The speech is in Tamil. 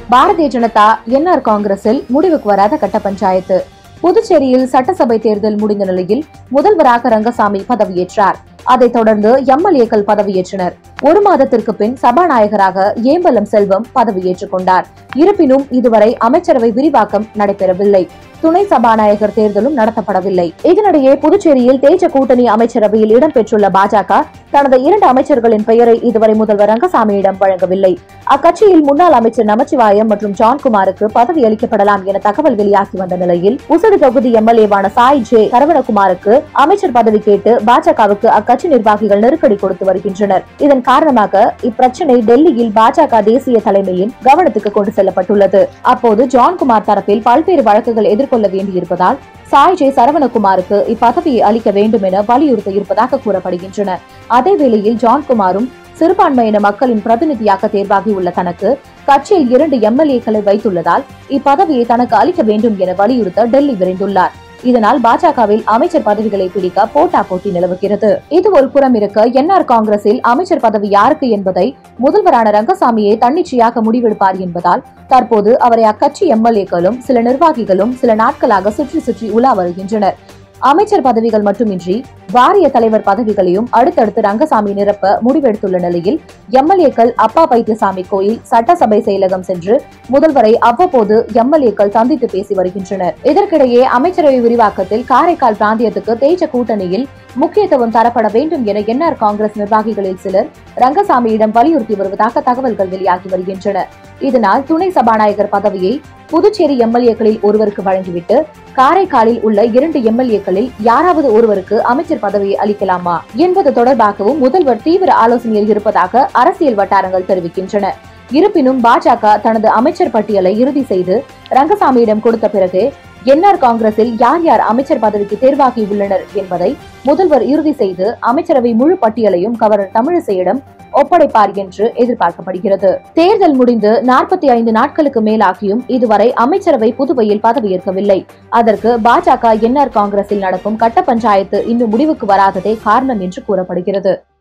பாரதிய ஜனதா என்ஆர் காங்கிரஸில் முடிவுக்கு வராத கட்ட பஞ்சாயத்து புதுச்சேரியில் சட்டசபை தேர்தல் முடிந்த நிலையில் முதல்வராக ரங்கசாமி பதவியேற்றார் அதைத் தொடர்ந்து எம்எல்ஏக்கள் பதவியேற்றனர் ஒரு மாதத்திற்கு பின் சபாநாயகராக ஏம்பலம் செல்வம் பதவியேற்றுக் கொண்டார் இருப்பினும் இதுவரை அமைச்சரவை விரிவாக்கம் நடைபெறவில்லை துணை சபாநாயகர் தேர்தலும் நடத்தப்படவில்லை இதனிடையே புதுச்சேரியில் தேஜ கூட்டணி அமைச்சரவையில் இடம்பெற்றுள்ள பாஜக தனது இரண்டு அமைச்சர்களின் பெயரை இதுவரை முதல்வர் ரங்கசாமியிடம் வழங்கவில்லை அக்கட்சியில் முன்னாள் அமைச்சர் நமச்சிவாயம் மற்றும் ஜான்குமாருக்கு பதவி அளிக்கப்படலாம் என தகவல் வெளியாகி வந்த நிலையில் உசடு தொகுதி எம்எல்ஏவான சாய் ஜே சரவணகுமாருக்கு அமைச்சர் பதவி கேட்டு பாஜகவுக்கு அக்கட்சி நிர்வாகிகள் நெருக்கடி கொடுத்து வருகின்றனர் இதன் காரணமாக இப்பிரச்சனை டெல்லியில் பாஜக தேசிய தலைமையின் கவனத்துக்கு கொண்டு செல்லப்பட்டுள்ளது அப்போது ஜான்குமார் தரப்பில் பல்வேறு வழக்குகள் எதிர்கொள்ள வேண்டியிருப்பதால் சாய் ஜே சரவணகுமாருக்கு இப்பதவியை அளிக்க வேண்டும் என வலியுறுத்த இருப்பதாக கூறப்படுகின்றன அதேவேளையில் ஜான்குமாரும் சிறுபான்மையின மக்களின் பிரதிநிதியாக தேர்வாகியுள்ள தனக்கு கட்சியில் இரண்டு எம்எல்ஏக்களை வைத்துள்ளதால் இப்பதவியை தனக்கு அளிக்க வேண்டும் என வலியுறுத்த டெல்லி விரைந்துள்ளார் இதனால் பாஜகவில் அமைச்சர் பதவிகளை பிடிக்க போட்டா போட்டி நிலவுகிறது இது ஒரு புறம் இருக்க என்ஆர் காங்கிரஸில் அமைச்சர் பதவி யாருக்கு என்பதை முதல்வரான ரங்கசாமியே தன்னிச்சையாக முடிவெடுப்பார் என்பதால் தற்போது அவரை அக்கட்சி எம்எல்ஏக்களும் சில நிர்வாகிகளும் சில நாட்களாக சுற்றி சுற்றி உலா வருகின்றனர் அமைச்சர் பதவிகள் மட்டுமின்றி வாரிய தலைவர் பதவிகளையும் அடுத்தடுத்து ரங்கசாமி நிரப்ப முடிவெடுத்துள்ள நிலையில் எம்எல்ஏக்கள் அப்பா வைத்தியசாமி கோயில் சட்டசபை செயலகம் சென்று முதல்வரை அவ்வப்போது எம்எல்ஏக்கள் சந்தித்து பேசி வருகின்றனர் இதற்கிடையே அமைச்சரவை விரிவாக்கத்தில் காரைக்கால் பிராந்தியத்துக்கு தேஜ கூட்டணியில் முக்கியத்துவம் தரப்பட வேண்டும் என என்ஆர் காங்கிரஸ் நிர்வாகிகளில் சிலர் ரங்கசாமியிடம் வலியுறுத்தி வருவதாக தகவல்கள் வெளியாகி வருகின்றன இதனால் துணை சபாநாயகர் பதவியை புதுச்சேரி எம்எல்ஏக்களில் ஒருவருக்கு வழங்கிவிட்டு காரைக்காலில் உள்ள இரண்டு எம்எல்ஏக்களில் யாராவது ஒருவருக்கு அமைச்சர் பதவியை அளிக்கலாமா என்பது தொடர்பாகவும் முதல்வர் தீவிர ஆலோசனையில் இருப்பதாக அரசியல் வட்டாரங்கள் தெரிவிக்கின்றன இருப்பினும் பாஜக தனது அமைச்சர் பட்டியலை இறுதி செய்து ரங்கசாமியிடம் கொடுத்த பிறகு என்ஆர் காங்கிரஸில் யார் யார் அமைச்சர் பதவிக்கு தேர்வாகி உள்ளனர் என்பதை முதல்வர் இறுதி செய்து அமைச்சரவை முழு பட்டியலையும் கவர்னர் தமிழிசையிடம் ஒப்படைப்பார் என்று எதிர்பார்க்கப்படுகிறது தேர்தல் முடிந்து நாற்பத்தி ஐந்து நாட்களுக்கு மேலாகியும் இதுவரை அமைச்சரவை புதுவையில் பதவியேற்கவில்லை அதற்கு பாஜக என்ஆர் காங்கிரஸில் நடக்கும் கட்ட பஞ்சாயத்து இன்னும் முடிவுக்கு வராததே காரணம் என்று கூறப்படுகிறது